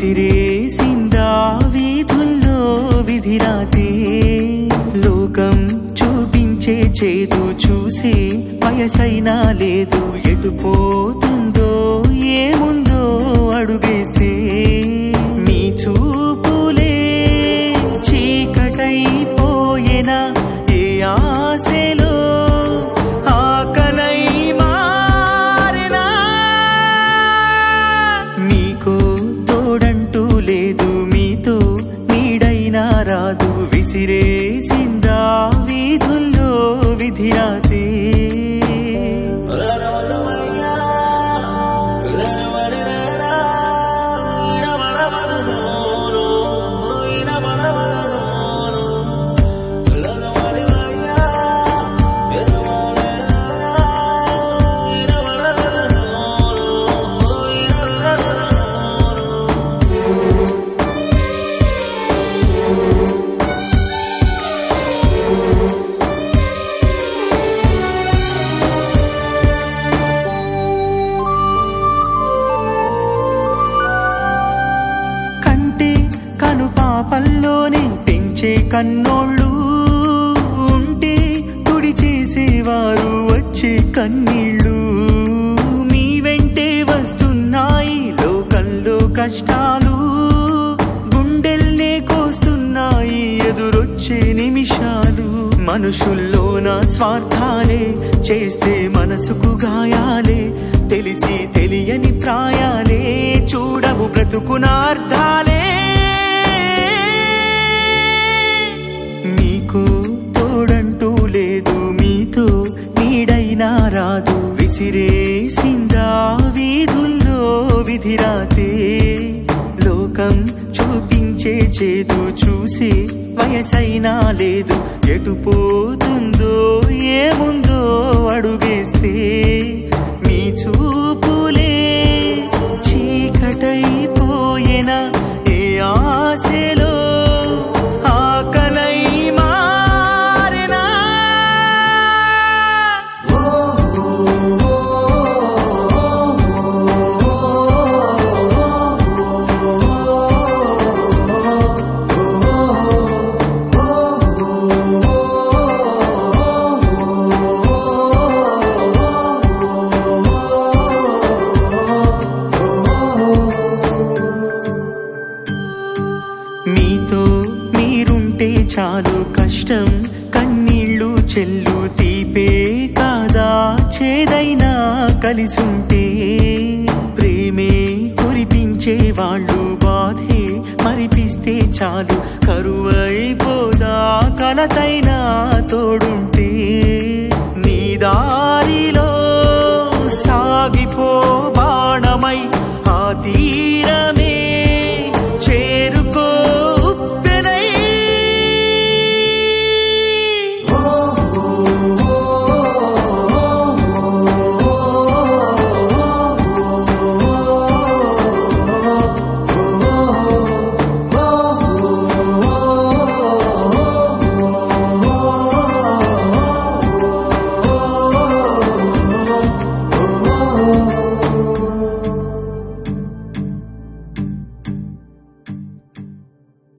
విసిరేసిందా వీధుల్లో విధిరాతే లోకం చూపించే చేదు చూసే వయసైనా లేదు ఎటు పోతుందో ఏముందో అడుగేస్తే మీ చూపులే చీకటైపోయేనా ఏ ఆశలో ఆకలై మారినా మీకో తోడంటూ లేదు మీతో నీడైనా రాదు విసిరేసిందా వీధుల్లో విధిరాతే కంటే కను పాపల్లోనే పెంచే కన్నోళ్ళు ఉంటే తుడి చేసేవారు వచ్చే కన్నీళ్ళు మీ వెంటే వస్తున్నాయి లోకంలో కష్టాలు గుండెల్నే కోస్తున్నాయి ఎదురొచ్చే నిమిషాలు మనుషుల్లోన స్వార్థాలే చేస్తే మనసుకు గాయాలే తెలిసి తెలియని ప్రాయాలే చూడవు బ్రతుకునార్థాలే మీకు తోడంటూ లేదు మీతో నీడైనా రాదు విసిరేసిందా వీధుల్లో విధిరాతే లోకం చూపించే చేదు చూసి వయసైనా లేదు ఎటు పోతుందో ఏముందో అడుగేస్తే మీ చూపులే చీకటైపోయేనా ఏ ఆశలో ఆకలై మారినా మీతో మీరుంటే చాలు కష్టం కన్నీళ్ళు చెల్లు తీపే కాదా చేదైనా కలిసుంటే ప్రేమే కురిపించే వాళ్ళు బాధే మరిపిస్తే చాలు కరువైపోదా కలతైనా తోడుంటే నీదా